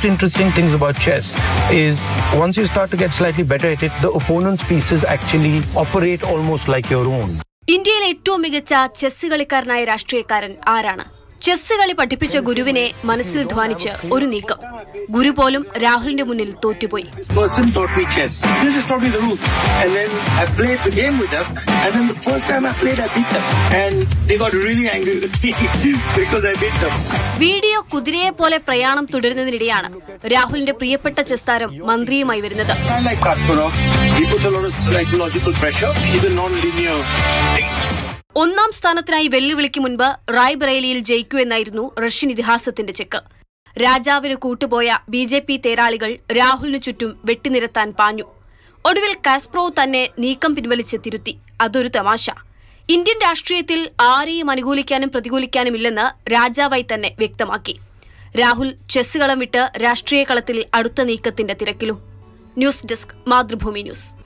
interesting things about chess is once you start to get slightly better at it, the opponent's pieces actually operate almost like your own. ഇന്ത്യയിലെ ഏറ്റവും മികച്ച chess കളിക്കാരനായ രാഷ്ട്രീയക്കാരൻ ആരാണ് chess കളി പഠിപ്പിച്ച ഗുരുവിനെ മനസ്സിൽ ധ്വാനിച്ച് ഒരു നീക്കം ഗുരു പോലും രാഹുലിന്റെ മുന്നിൽ തോറ്റുപോയി person taught me chess. They just taught me the rules. And then I played the game with them. And then the first time I played, I beat them. And they got really angry with me because I beat them. Video കുതിരയെ പോലെ പ്രയാണം തുടരുന്നതിനിടെയാണ് രാഹുലിന്റെ പ്രിയപ്പെട്ട chess താരം മന്ത്രിയുമായി വരുന്നത് I like Kasparov. He puts a lot of psychological pressure. He's a non-linear thing. ഒന്നാം സ്ഥാനത്തിനായി വെല്ലുവിളിക്ക് മുൻപ് റായ്ബറേലിയിൽ ജയിക്കൂ എന്നായിരുന്നു റഷ്യൻ ഇതിഹാസത്തിന്റെ ചെക്ക് രാജാവിന് കൂട്ടുപോയ ബി ജെ പി തേരാളികൾ രാഹുലിനു ചുറ്റും വെട്ടിനിരത്താൻ പാഞ്ഞു ഒടുവിൽ കാസ്പ്രോവ് തന്നെ നീക്കം പിൻവലിച്ച് തിരുത്തി അതൊരു തമാശ ഇന്ത്യൻ രാഷ്ട്രീയത്തിൽ ആരെയും അനുകൂലിക്കാനും പ്രതികൂലിക്കാനുമില്ലെന്ന് രാജാവായി തന്നെ വ്യക്തമാക്കി രാഹുൽ ചെസ് കളം വിട്ട് രാഷ്ട്രീയ കളത്തിൽ അടുത്ത നീക്കത്തിന്റെ തിരക്കിലും ന്യൂസ് ഡെസ്ക് മാതൃഭൂമി ന്യൂസ്